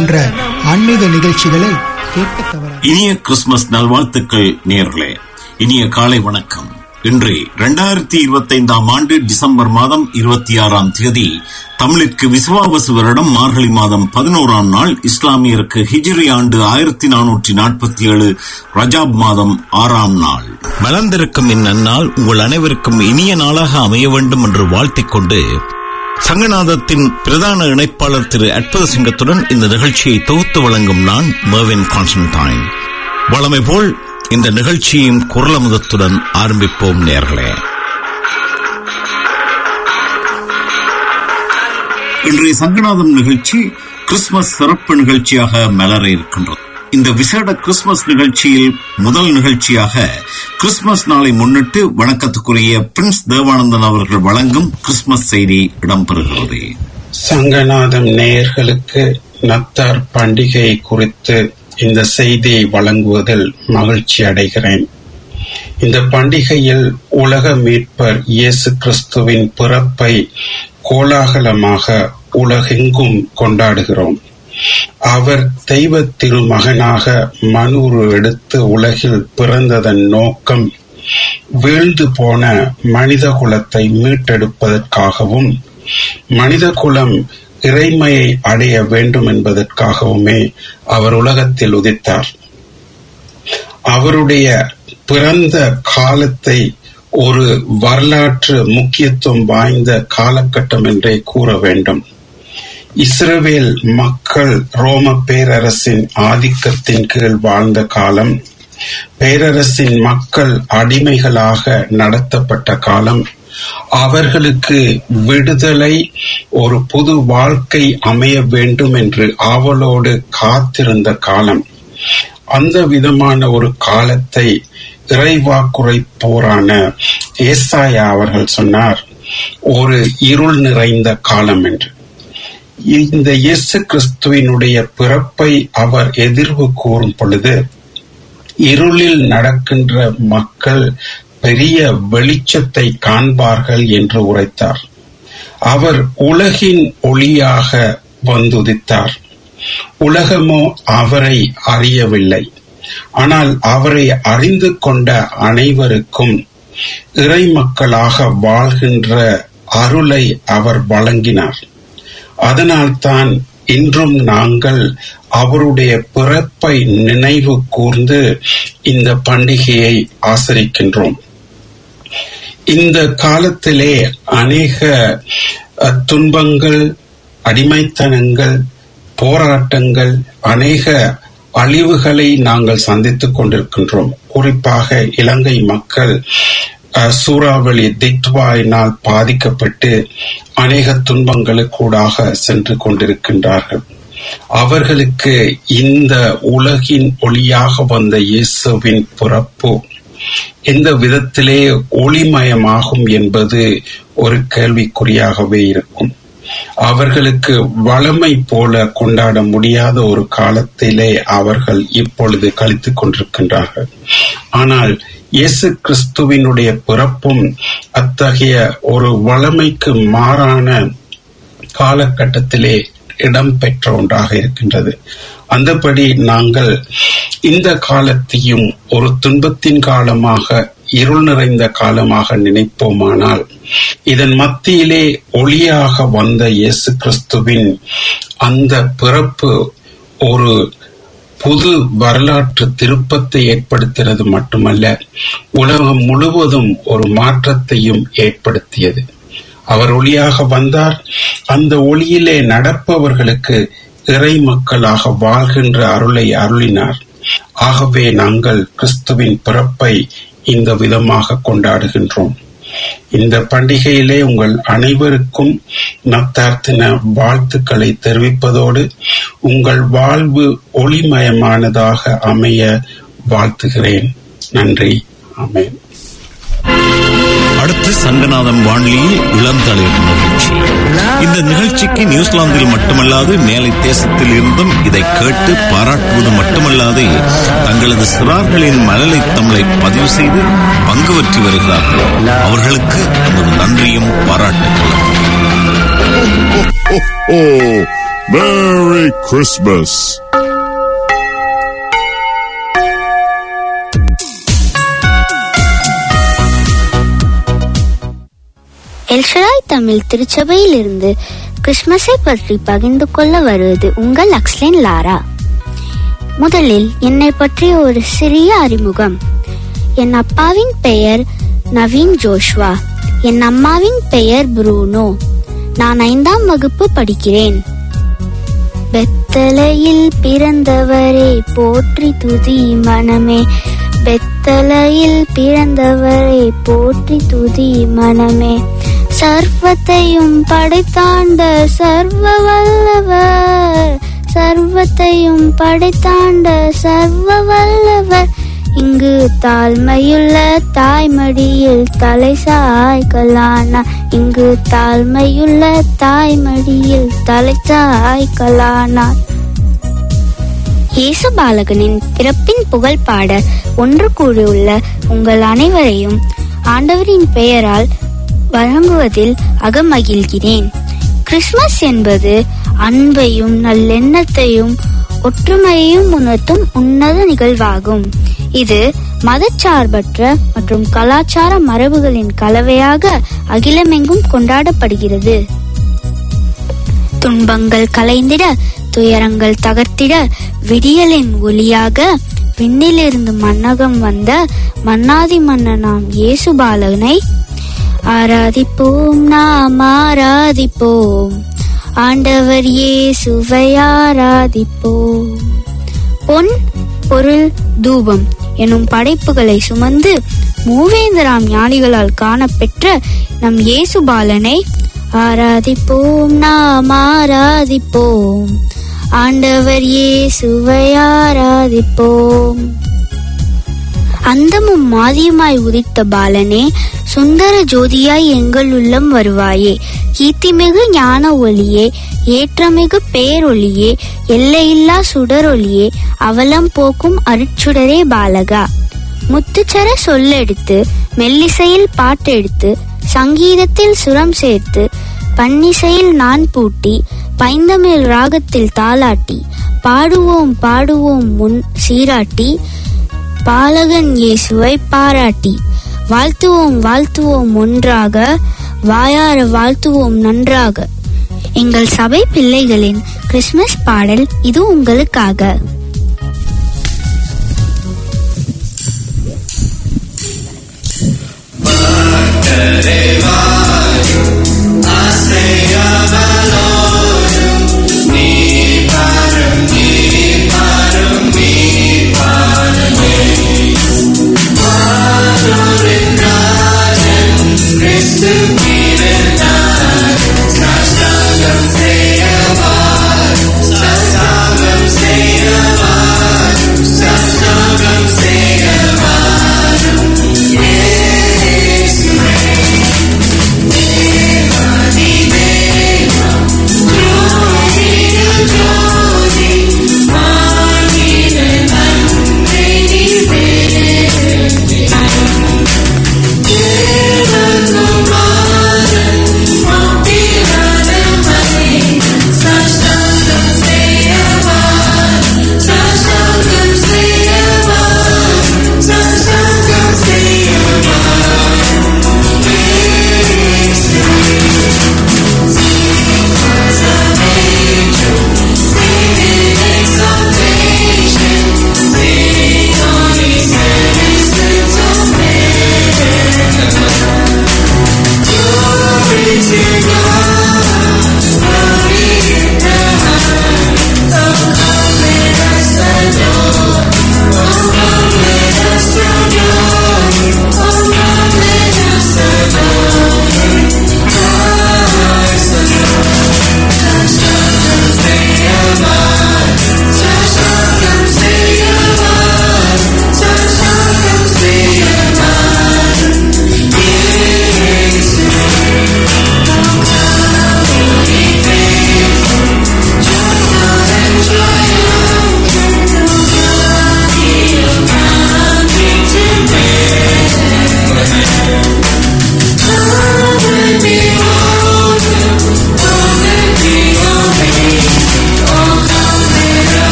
போன்ற ஆன்மீக நிகழ்ச்சிகளை கேட்க தவறாது இனிய கிறிஸ்துமஸ் நல்வாழ்த்துக்கள் நேர்களே இனிய காலை வணக்கம் இன்று இரண்டாயிரத்தி இருபத்தி ஐந்தாம் ஆண்டு டிசம்பர் மாதம் இருபத்தி ஆறாம் தேதி தமிழிற்கு விசுவாவசு வருடம் மார்கழி மாதம் பதினோராம் நாள் இஸ்லாமியருக்கு ஹிஜ்ரி ஆண்டு ஆயிரத்தி நானூற்றி நாற்பத்தி ஏழு ரஜாப் மாதம் ஆறாம் நாள் மலர்ந்திருக்கும் இந்நன்னாள் உங்கள் அனைவருக்கும் இனிய நாளாக அமைய வேண்டும் என்று வாழ்த்திக் கொண்டு சங்கநாதத்தின் பிரதான இணைப்பாளர் திரு அற்புத சிங்கத்துடன் இந்த நிகழ்ச்சியை தொகுத்து வழங்கும் நான் மர்வின் கான்ஸ்டன்டைன் வளமை போல் இந்த நிகழ்ச்சியும் குரலமுதத்துடன் ஆரம்பிப்போம் நேர்களே இன்றைய சங்கநாதம் நிகழ்ச்சி கிறிஸ்துமஸ் சிறப்பு நிகழ்ச்சியாக மலர இருக்கின்றது இந்த விசேட கிறிஸ்துமஸ் நிகழ்ச்சியில் முதல் நிகழ்ச்சியாக கிறிஸ்துமஸ் நாளை முன்னிட்டு வணக்கத்துக்குரிய பிரின்ஸ் தேவானந்தன் அவர்கள் வழங்கும் கிறிஸ்துமஸ் செய்தி இடம்பெறுகிறது சங்கநாதம் நேயர்களுக்கு நத்தார் பண்டிகை குறித்து இந்த செய்தியை வழங்குவதில் மகிழ்ச்சி அடைகிறேன் இந்த பண்டிகையில் உலக மீட்பர் இயேசு கிறிஸ்துவின் பிறப்பை கோலாகலமாக உலகெங்கும் கொண்டாடுகிறோம் அவர் தெய்வ திருமகனாக மனுரு எடுத்து உலகில் பிறந்ததன் நோக்கம் வீழ்ந்து போன மனித குலத்தை மீட்டெடுப்பதற்காகவும் மனித குலம் இறைமையை அடைய வேண்டும் என்பதற்காகவுமே அவர் உலகத்தில் உதித்தார் அவருடைய பிறந்த காலத்தை ஒரு வரலாற்று முக்கியத்துவம் வாய்ந்த காலகட்டம் என்றே கூற வேண்டும் இஸ்ரவேல் மக்கள் ரோம பேரரசின் ஆதிக்கத்தின் கீழ் வாழ்ந்த காலம் பேரரசின் மக்கள் அடிமைகளாக நடத்தப்பட்ட காலம் அவர்களுக்கு விடுதலை ஒரு புது வாழ்க்கை அமைய வேண்டும் என்று ஆவலோடு காத்திருந்த காலம் அந்த விதமான ஒரு காலத்தை இறைவாக்குறை போரான ஏசாயா அவர்கள் சொன்னார் ஒரு இருள் நிறைந்த காலம் என்று இந்த இயேசு கிறிஸ்துவினுடைய பிறப்பை அவர் எதிர்வு கூறும் பொழுது இருளில் நடக்கின்ற மக்கள் பெரிய வெளிச்சத்தை காண்பார்கள் என்று உரைத்தார் அவர் உலகின் ஒளியாக வந்துதித்தார் உலகமோ அவரை அறியவில்லை ஆனால் அவரை அறிந்து கொண்ட அனைவருக்கும் இறை மக்களாக வாழ்கின்ற அருளை அவர் வழங்கினார் அதனால்தான் இன்றும் நாங்கள் அவருடைய பிறப்பை நினைவு கூர்ந்து இந்த பண்டிகையை ஆசரிக்கின்றோம் இந்த காலத்திலே அநேக துன்பங்கள் அடிமைத்தனங்கள் போராட்டங்கள் அநேக அழிவுகளை நாங்கள் சந்தித்துக் கொண்டிருக்கின்றோம் குறிப்பாக இலங்கை மக்கள் சூறாவளி திட்வாயினால் பாதிக்கப்பட்டு அநேக துன்பங்களுக்கூடாக சென்று கொண்டிருக்கின்றார்கள் அவர்களுக்கு இந்த உலகின் ஒளியாக வந்த இயேசுவின் பிறப்பு எந்த விதத்திலே ஒளிமயமாகும் என்பது ஒரு கேள்விக்குறியாகவே இருக்கும் அவர்களுக்கு வளமை போல கொண்டாட முடியாத ஒரு காலத்திலே அவர்கள் இப்பொழுது கழித்துக் கொண்டிருக்கின்றார்கள் ஆனால் இயேசு கிறிஸ்துவினுடைய பிறப்பும் அத்தகைய ஒரு வளமைக்கு மாறான காலகட்டத்திலே இடம் பெற்ற ஒன்றாக இருக்கின்றது அந்தபடி நாங்கள் இந்த காலத்தையும் ஒரு துன்பத்தின் காலமாக இருள் நிறைந்த காலமாக நினைப்போமானால் இதன் மத்தியிலே ஒளியாக வந்த இயேசு கிறிஸ்துவின் அந்த பிறப்பு ஒரு புது வரலாற்று திருப்பத்தை ஏற்படுத்தினது மட்டுமல்ல உலகம் முழுவதும் ஒரு மாற்றத்தையும் ஏற்படுத்தியது அவர் ஒளியாக வந்தார் அந்த ஒளியிலே நடப்பவர்களுக்கு இறை மக்களாக வாழ்கின்ற அருளை அருளினார் ஆகவே நாங்கள் கிறிஸ்துவின் பிறப்பை இந்த விதமாக கொண்டாடுகின்றோம் இந்த பண்டிகையிலே உங்கள் அனைவருக்கும் நத்தார்த்தின வாழ்த்துக்களை தெரிவிப்பதோடு உங்கள் வாழ்வு ஒளிமயமானதாக அமைய வாழ்த்துகிறேன் நன்றி ஆமேன் அடுத்து சங்கநாதம் வானொலியில் இளந்தளிர் நிகழ்ச்சி இந்த நிகழ்ச்சிக்கு நியூசிலாந்தில் மட்டுமல்லாது மேலை தேசத்தில் இருந்தும் இதை கேட்டு பாராட்டுவது மட்டுமல்லாது தங்களது சிறார்களின் மழலை தமிழை பதிவு செய்து பங்கு பெற்று வருகிறார்கள் அவர்களுக்கு நமது நன்றியும் பாராட்டுகளும் ஓ Merry Christmas. எல்ஷராய் தமிழ் திருச்சபையில் இருந்து கிறிஸ்துமஸை பற்றி பகிர்ந்து கொள்ள வருவது உங்கள் அக்ஸ்லின் லாரா முதலில் என்னை பற்றி ஒரு சிறிய அறிமுகம் என் அப்பாவின் பெயர் நவீன் ஜோஷ்வா என் அம்மாவின் பெயர் ப்ரூனோ நான் ஐந்தாம் வகுப்பு படிக்கிறேன் பெத்தலையில் பிறந்தவரே போற்றி துதி மனமே பெத்தலையில் பிறந்தவரே போற்றி துதி மனமே சர்வத்தையும் படைத்தாண்ட சர்வ வல்லவர் சர்வத்தையும் படைத்தாண்ட சர்வ வல்லவர் இங்கு தாழ்மையுள்ள தாய்மடியில் தலை சாய்கலானா இங்கு தாழ்மையுள்ள தாய்மடியில் தலை சாய்கலானார் இயேசு பாலகனின் பிறப்பின் புகழ் பாட ஒன்று கூடியுள்ள உங்கள் அனைவரையும் ஆண்டவரின் பெயரால் வழங்குவதில் அகமகிழ்கிறேன் கிறிஸ்துமஸ் என்பது அன்பையும் நல்லெண்ணத்தையும் ஒற்றுமையையும் உணர்த்தும் உன்னத நிகழ்வாகும் இது மதச்சார்பற்ற மற்றும் கலாச்சார மரபுகளின் கலவையாக அகிலமெங்கும் கொண்டாடப்படுகிறது துன்பங்கள் கலைந்திட துயரங்கள் தகர்த்திட விடியலின் ஒளியாக விண்ணிலிருந்து மன்னகம் வந்த மன்னாதி மன்னனாம் இயேசு பாலகனை ஆராதிப்போம் நாம் ஆராதிப்போம் ஆண்டவர் இயேசுவை ஆராதிப்போம் பொன் பொருள் தூபம் எனும் படைப்புகளை சுமந்து மூவேந்தராம் ஞானிகளால் காணப்பெற்ற நம் இயேசு பாலனை ஆராதிப்போம் நாம் ஆராதிப்போம் ஆண்டவர் இயேசுவை ஆராதிப்போம் அந்தமும் மாதியுமாய் உதித்த பாலனே சுந்தர ஜோதியாய் எங்கள் உள்ளம் வருவாயே கீர்த்திமிகு ஞான ஒளியே ஏற்றமிகு பேரொளியே எல்லையில்லா சுடரொளியே அவலம் போக்கும் அருட்சுடரே பாலகா முத்துச்சர சொல்லெடுத்து மெல்லிசையில் பாட்டெடுத்து சங்கீதத்தில் சுரம் சேர்த்து பன்னிசையில் நான் பூட்டி பைந்தமிழ் ராகத்தில் தாளாட்டி பாடுவோம் பாடுவோம் முன் சீராட்டி பாலகன் இயேசுவை பாராட்டி வாழ்த்துவோம் வாழ்த்துவோம் ஒன்றாக வாயார வாழ்த்துவோம் நன்றாக எங்கள் சபை பிள்ளைகளின் கிறிஸ்துமஸ் பாடல் இது உங்களுக்காக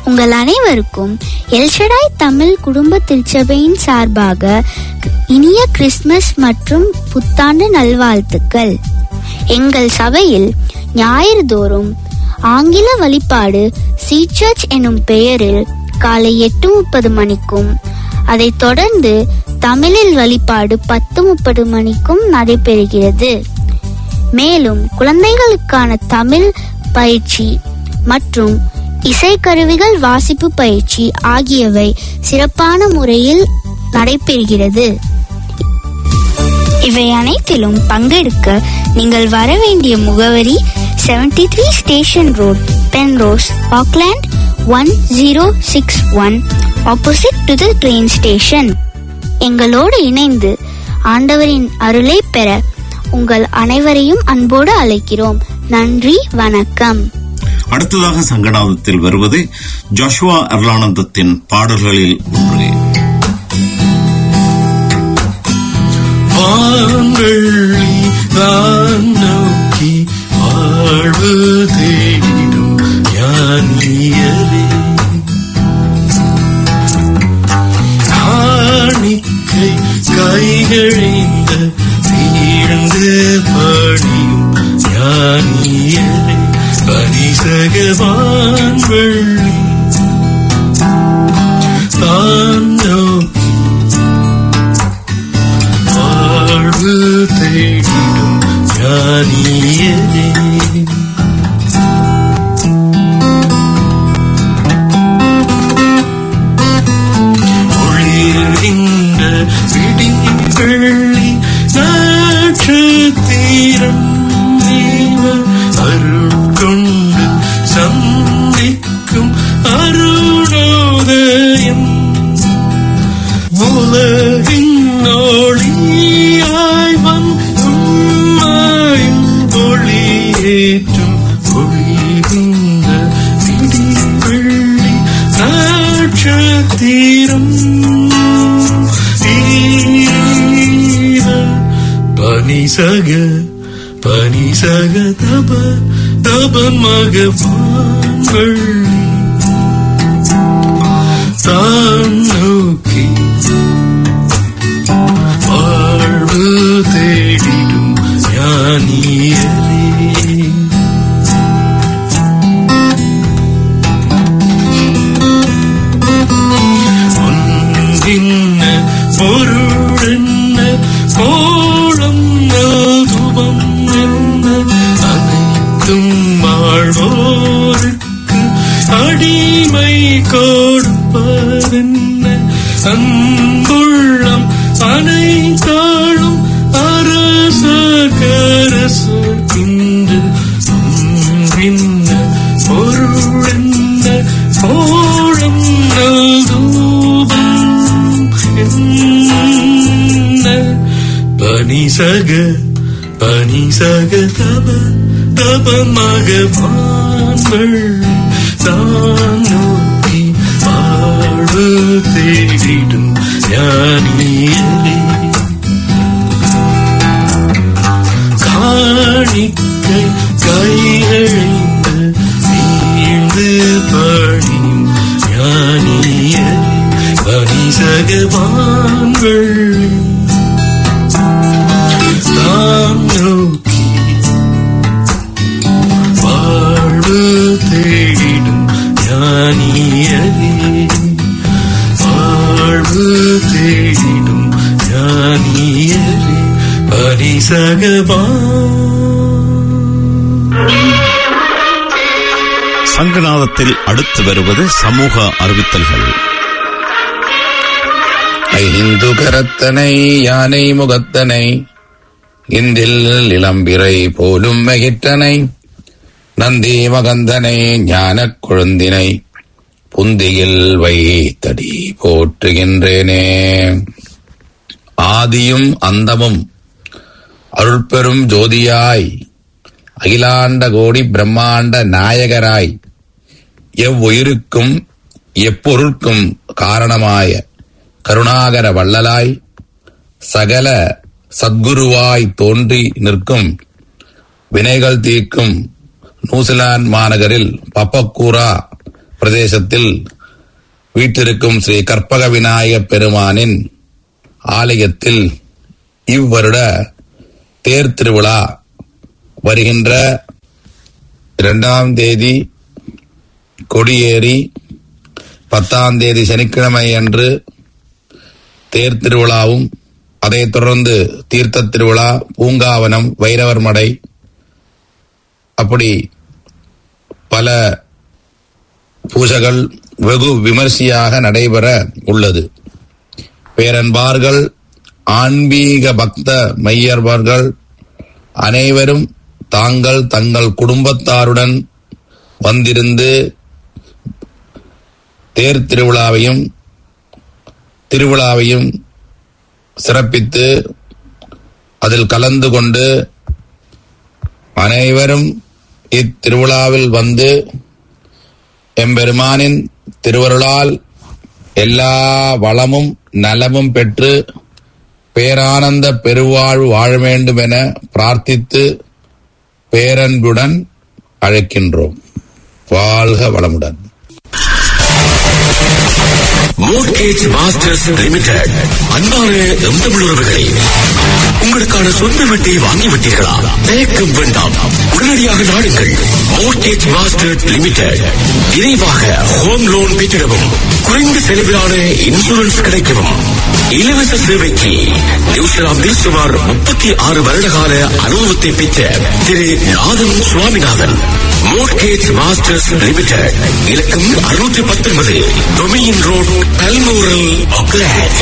உங்கள் அனைவருக்கும் எல்ஷடாய் தமிழ் குடும்ப திருச்சபையின் சார்பாக இனிய கிறிஸ்துமஸ் மற்றும் புத்தாண்டு நல்வாழ்த்துக்கள் எங்கள் சபையில் ஞாயிறு தோறும் ஆங்கில வழிபாடு சி சர்ச் எனும் பெயரில் காலை எட்டு முப்பது மணிக்கும் அதைத் தொடர்ந்து தமிழில் வழிபாடு பத்து முப்பது மணிக்கும் நடைபெறுகிறது மேலும் குழந்தைகளுக்கான தமிழ் பயிற்சி மற்றும் இசைக்கருவிகள் வாசிப்பு பயிற்சி ஆகியவை சிறப்பான முறையில் நடைபெறுகிறது இவை அனைத்திலும் பங்கெடுக்க நீங்கள் வர வேண்டிய முகவரி 73 three station road Penrose Auckland one zero six one opposite to the train station எங்களோடு இணைந்து ஆண்டவரின் அருளை பெற உங்கள் அனைவரையும் அன்போடு அழைக்கிறோம் நன்றி வணக்கம் அடுத்ததாக சங்கடாதத்தில் வருவது ஜோஷுவா அருளானந்தத்தின் பாடல்களில் ஒன்று வான்வெள்ளி தான் நோக்கி வாழ்வு தேடிடும் ஞானியரே காணிக்கை கைகழிந்த தீர்ந்து படியும் ஞானியரே பரிசக வான்வெள்ளி தான் நோக்கி வாழ்வு தேடிடும் ஞானியரே ஒளிர்கின்ற விடிவெள்ளி நட்சத்திரம் தேவ அருள் கொண்டு சந்திக்கும் அருணோதயம் உலகின் ஒளியாய் வந்தும் ஒளியேற்றும் ஒளிகின்ற விடிவெள்ளி நட்சத்திரம் தீர பனிசக பனிசக தப தப மக வான்வள்ளி தான் நோக்கி வாழ்வு தேடிடும் ஞானியரே ஒன்றின்ன பொருளென்ன கோலம் நல்குபம் என்ன அனைத்தும் வாழ்வோருக்கு அடிமை கொடுப்பதென்ன அன்புள்ளம் அனைத்தாளும் அரச கரச இன்று ஒன்றின்ன பொருளென்ன கோலம் நல்தூபம் என்ன பனிசக பனிசக தப தப மக பான்கள் தான் நோக்கி வாழ்வு தேடிடும் ஞானியரே காணிக்கை கையழிந்து வீழ்ந்து படியும் ஞானியரே பனிசகவான்கள் தாம் நோக்கி வாழ்வு தேடிடும் ஞானியரே வாழ்வு தேடிடும் ஞானியரே பரிசகவான் சங்கநாதத்தில் அடுத்து வருவது சமூக அறிவித்தல்கள் ஐந்து கரத்தனை யானை முகத்தனை இந்தில் இளம்பிறை போலும் மகிற்றனை நந்தி மகந்தனை ஞானக் கொழுந்தினை புந்தியில் வைத்தடி போற்றுகின்றேனே ஆதியும் அந்தமும் அருள்பெரும் ஜோதியாய் அகிலாண்ட கோடி பிரம்மாண்ட நாயகராய் எவ்வுயிருக்கும் எப்பொருட்கும் காரணமாய கருணாகர வள்ளலாய் சகல சத்குருவாய் தோன்றி நிற்கும் வினைகள் தீர்க்கும் நியூசிலாந்து மாநகரில் பப்பக்கூரா பிரதேசத்தில் வீற்றிருக்கும் ஸ்ரீ கற்பக விநாயகப் பெருமானின் ஆலயத்தில் இவ்வருட தேர் திருவிழா வருகின்ற இரண்டாம் தேதி கொடியேறி பத்தாம் தேதி சனிக்கிழமை அன்று தேர் திருவிழாவும் அதைத் தொடர்ந்து தீர்த்த திருவிழா பூங்காவனம் வைரவர் மடை அப்படி பல பூஜைகள் வெகு விமர்சையாக நடைபெற உள்ளது பேரன்பார்கள் ஆன்மீக பக்த மையர்வர்கள் அனைவரும் தாங்கள் தங்கள் குடும்பத்தாருடன் வந்திருந்து தேர் திருவிழாவையும் திருவிழாவையும் சிறப்பித்து அதில் கலந்து கொண்டு அனைவரும் இத்திருவிழாவில் வந்து எம்பெருமானின் திருவருளால் எல்லா வளமும் நலமும் பெற்று பேரானந்த பெருவாழ்வு வாழ வேண்டும் என பிரார்த்தித்து பேரன்புடன் அழைக்கின்றோம் வாழ்க வளமுடன் மோர்கேஜ் மாஸ்டர்ஸ் லிமிடெட் அன்பான எந்தமிழ் உறவுகளே உங்களுக்கான சொந்த வீட்டை வாங்கி விட்டீர்களா தயக்கம் வேண்டாம் உடனடியாக நாடுங்கள் மோர்கேஜ் மாஸ்டர் லிமிடெட் விரைவாக ஹோம் லோன் பெற்றிடவும் குறைந்த செலவிலான இன்சூரன்ஸ் கிடைக்கவும் இலவச சேவைக்கு நியூசிலாந்தில் சுமார் முப்பத்தி ஆறு வருட கால அனுபவத்தை பெற்ற திரு Nathan Swaminathan mortgage masters limited இலக்கம் அறுநூற்றி பத்தொன்பது டொமியின் ரோட் கல்மூரல் ஒக்லாண்ட்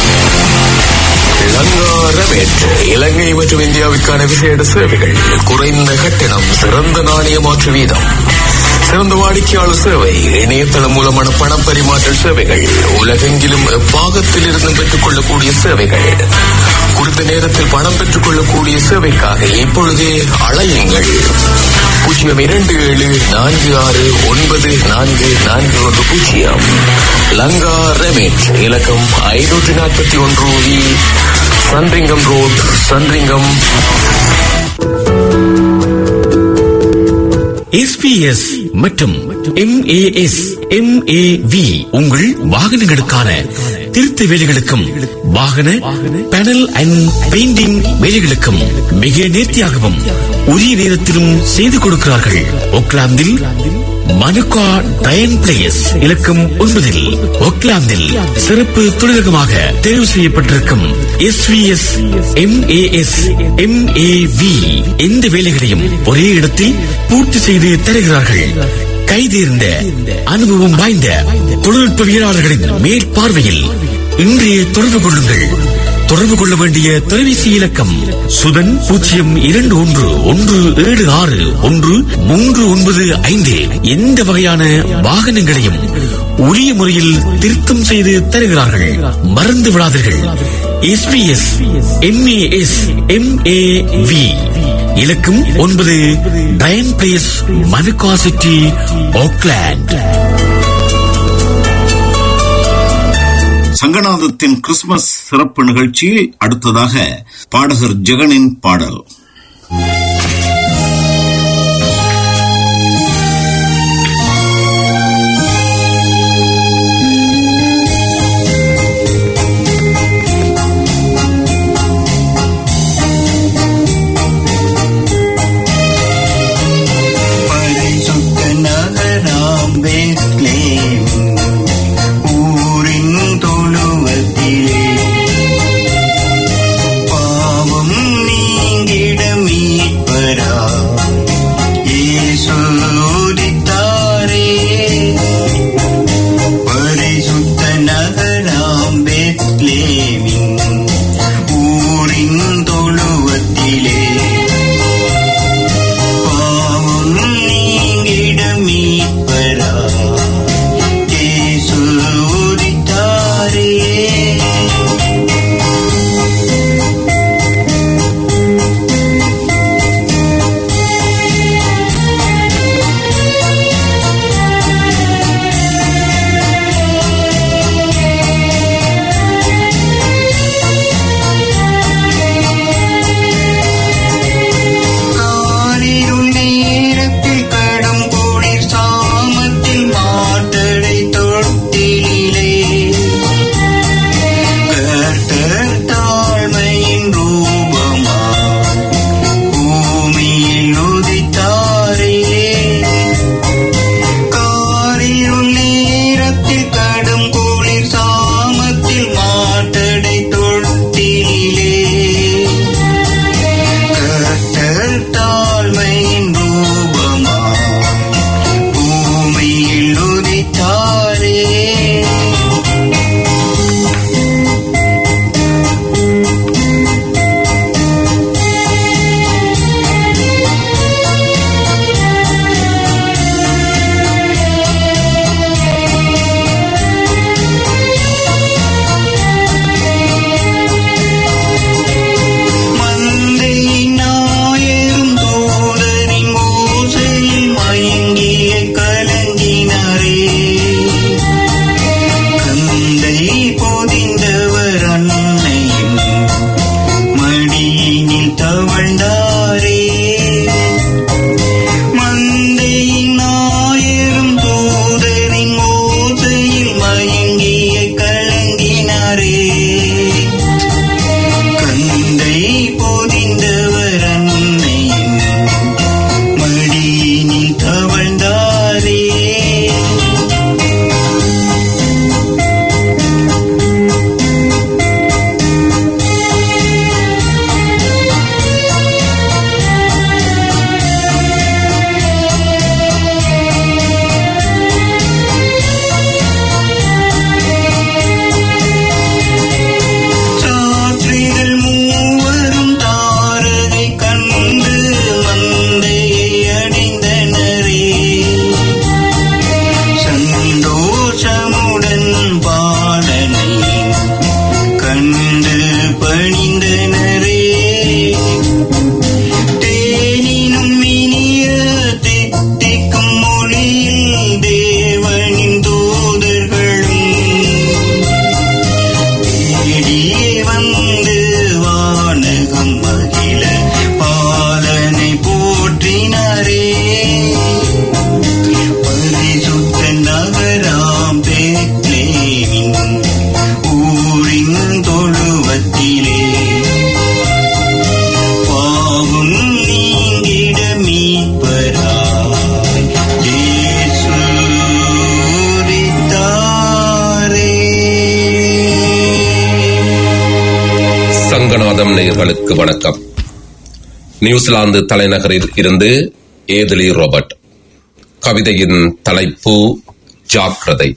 லங்காரமேற்று இலங்கை மற்றும் இந்தியாவுக்கான விசேட சேவைகள் குறைந்த கட்டணம் சிறந்த நாணய மாற்று வீதம் சிறந்த வாடிக்கையாளர் சேவை இணையதளம் மூலமான பண பரிமாற்ற சேவைகள் உலகெங்கிலும் எப்பாகத்தில் இருந்து பெற்றுக் கொள்ளக்கூடிய சேவைகள் குறித்த நேரத்தில் பணம் பெற்றுக் கொள்ளக்கூடிய சேவைக்காக இப்பொழுதே அழையுங்கள் பூஜ்ஜியம் இரண்டு ஏழு நான்கு ஆறு ஒன்பது நான்கு நான்கு ஒன்று பூஜ்ஜியம் லங்கா ரெமேட் இலக்கம் ஐநூற்றி நாற்பத்தி ஒன்று இ சன்ரிங்கம் ரோட் சன்ரிங்கம் எஸ்பிஎஸ் மற்றும் எம்ஏஎஸ் எம்ஏவி உங்கள் வாகனங்களுக்கான திருத்த வேலைகளுக்கும் வாகன பேனல் அண்ட் பெயிண்டிங் வேலைகளுக்கும் மிக நேர்த்தியாகவும் உரிய நேரத்திலும் செய்து கொடுக்கிறார்கள் ஒக்லாந்தில் மனுகா டயன் பிளேஸ் இலக்கம் ஒன்பதில் ஒக்லாந்தில் சிறப்பு தொழிலகமாக தேர்வு செய்யப்பட்டிருக்கும் எஸ்விஎஸ் எம்ஏஎஸ் எம்ஏவி எந்த வேலைகளையும் ஒரே இடத்தில் பூர்த்தி செய்து தருகிறார்கள் கைதேர்ந்த அனுபவம் வாய்ந்த தொழில்நுட்பவியலாளர்களின் மேற்பார்வையில் இன்றைய தொடர்பு கொள்ளுங்கள் தொடர்பு கொள்ள வேண்டிய தொலைபேசி இலக்கம் சுதன் பூஜ்ஜியம் இரண்டு ஒன்று ஒன்று ஏழு ஆறு ஒன்று மூன்று ஒன்பது ஐந்து எந்த வகையான வாகனங்களையும் உரிய முறையில் திருத்தம் செய்து தருகிறார்கள் மறந்து விடாதீர்கள் எஸ்பிஎஸ் எம்ஏஎஸ் எம்ஏவி இலக்கம் ஒன்பது Diane place Manukau city Auckland சங்கநாதத்தின் கிறிஸ்துமஸ் சிறப்பு நிகழ்ச்சியில் அடுத்ததாக பாடகர் ஜெகனின் பாடல் பரிசுத்த நகராம் பெத்லேம் ஊரின் தொழுவத்திலே பாவம் நீங்கிட மீட்பரா இயேசு உதித்தாரே பரிசுத்த நகராம் பெத்லேமின் ஊரின் தொழுவத்திலே பாவம் நீங்கிட மீட்பரா சொந்தம் நேயர்களுக்கு வணக்கம் நியூசிலாந்து தலைநகரில் இருந்து ஏதிலி ரோபர்ட் கவிதையின் தலைப்பு ஜாக்கிரதை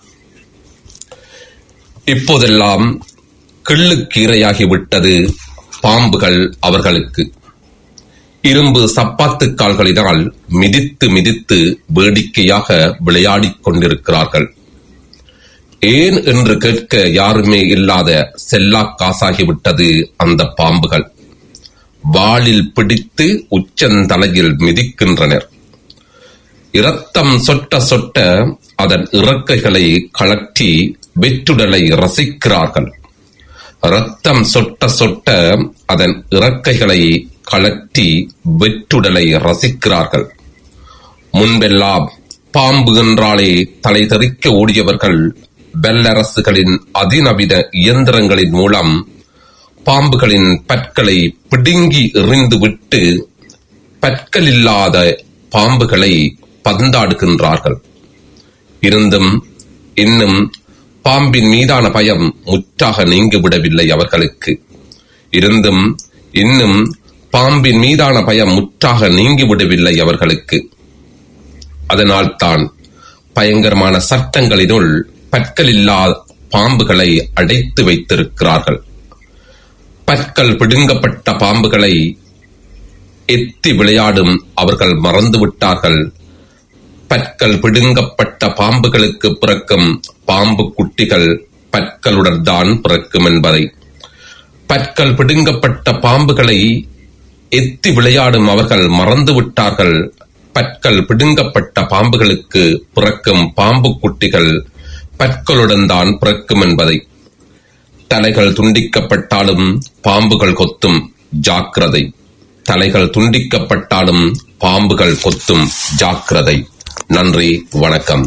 இப்போதெல்லாம் கிள்ளுக்கு இரையாகிவிட்டது பாம்புகள் அவர்களுக்கு இரும்பு சப்பாத்து கால்களினால் மிதித்து மிதித்து வேடிக்கையாக விளையாடிக் கொண்டிருக்கிறார்கள் ஏன் என்று கேட்க யாருமே இல்லாத செல்லாக் காசாகிவிட்டது அந்த பாம்புகள் வாளில் பிடித்து உச்சந்தலையில் மிதிக்கின்றனர் இரத்தம் சொட்ட சொட்ட அதன் இறக்கைகளை கழற்றி வெற்றுடலை ரசிக்கிறார்கள் இரத்தம் சொட்ட சொட்ட அதன் இறக்கைகளை கழற்றி வெற்றுடலை ரசிக்கிறார்கள் முன்பெல்லாம் பாம்பு என்றாலே தலை தெறிக்க ஓடியவர்கள் வெள்ளரசுகளின் அதிநவீன இயந்திரங்களின் மூலம் பாம்புகளின் பற்களை பிடுங்கி எறிந்துவிட்டு பற்கள் இல்லாத பாம்புகளை பந்தாடுகின்றார்கள் இருந்தும் இன்னும் பாம்பின் மீதான பயம் முற்றாக நீங்கிவிடவில்லை அவர்களுக்கு இருந்தும் இன்னும் பாம்பின் மீதான பயம் முற்றாக நீங்கிவிடவில்லை அவர்களுக்கு அதனால்தான் பயங்கரமான சட்டங்களினுள் பற்களில்லா பாம்புகளை அடைத்து வைத்திருக்கிறார்கள் பற்கள் பிடுங்கப்பட்ட பாம்புகளை எத்தி விளையாடும் அவர்கள் மறந்துவிட்டார்கள் பற்கள் பிடுங்கப்பட்ட பாம்புகளுக்கு பிறக்கும் பாம்பு குட்டிகள் பற்களுடன் தான் பிறக்கும் என்பதை பற்கள் பிடுங்கப்பட்ட பாம்புகளை எத்தி விளையாடும் அவர்கள் மறந்துவிட்டார்கள் பற்கள் பிடுங்கப்பட்ட பாம்புகளுக்கு பிறக்கும் பாம்பு குட்டிகள் பற்களுடன் தான் பிறக்கும் என்பதை தலைகள் துண்டிக்கப்பட்டாலும் பாம்புகள் கொத்தும் ஜாக்கிரதை தலைகள் துண்டிக்கப்பட்டாலும் பாம்புகள் கொத்தும் ஜாக்கிரதை நன்றி வணக்கம்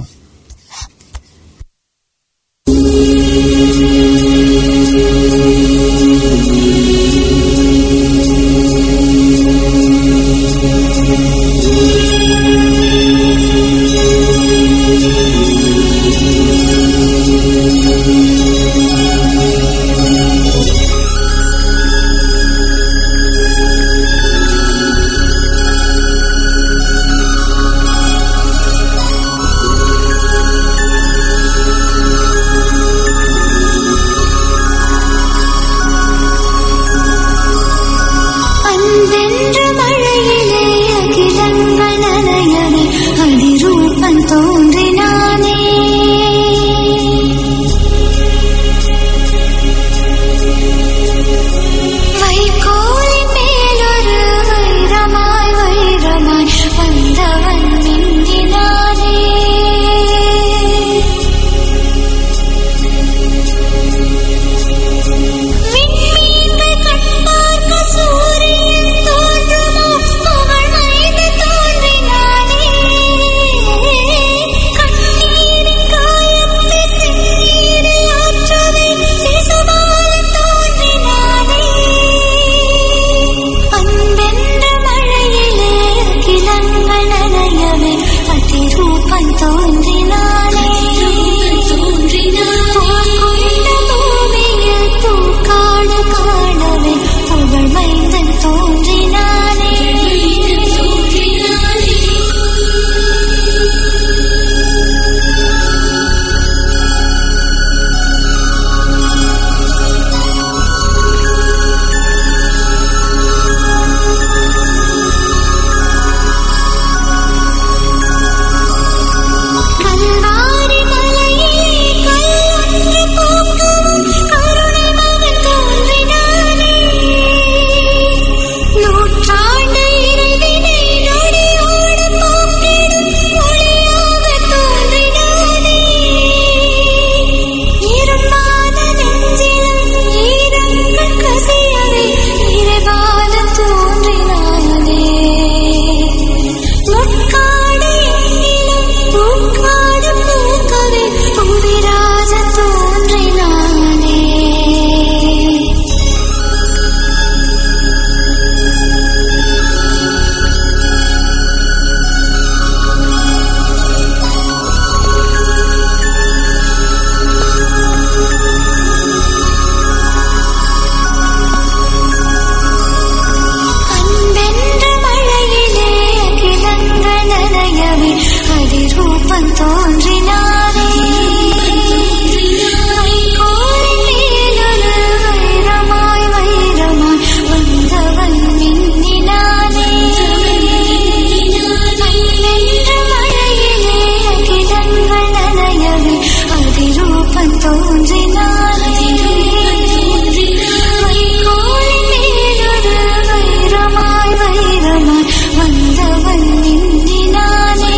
தோன்றினாரே வைகோலின் மேலொரு வைரமாய் வைரமாய் வந்தவன் நின்றினானே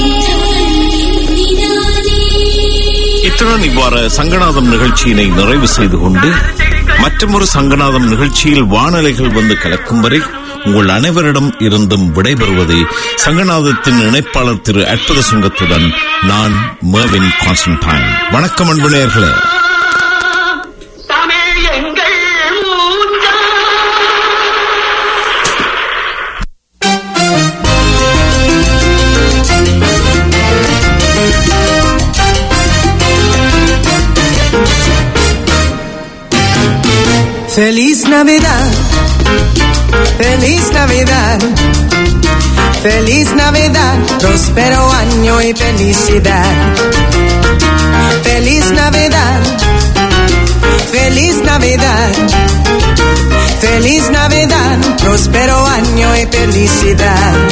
இத்துடன் இவ்வாறு சங்கநாதம் நிகழ்ச்சியினை நிறைவு செய்து கொண்டு மற்றொரு சங்கநாதம் நிகழ்ச்சியில் வானலைகள் வந்து கலக்கும் வரை உங்கள் அனைவரிடம் இருந்தும் விடைபெறுவது சங்கநாதத்தின் இணைப்பாளர் திரு அற்புத சுங்கத்துடன் நான் மேவின் கான்ஸ்டன்டைன் வணக்கம் அன்பு நேயர்களே Feliz Navidad, feliz Navidad, feliz Navidad, próspero año y felicidad. Feliz Navidad, feliz Navidad, feliz Navidad, próspero año y felicidad.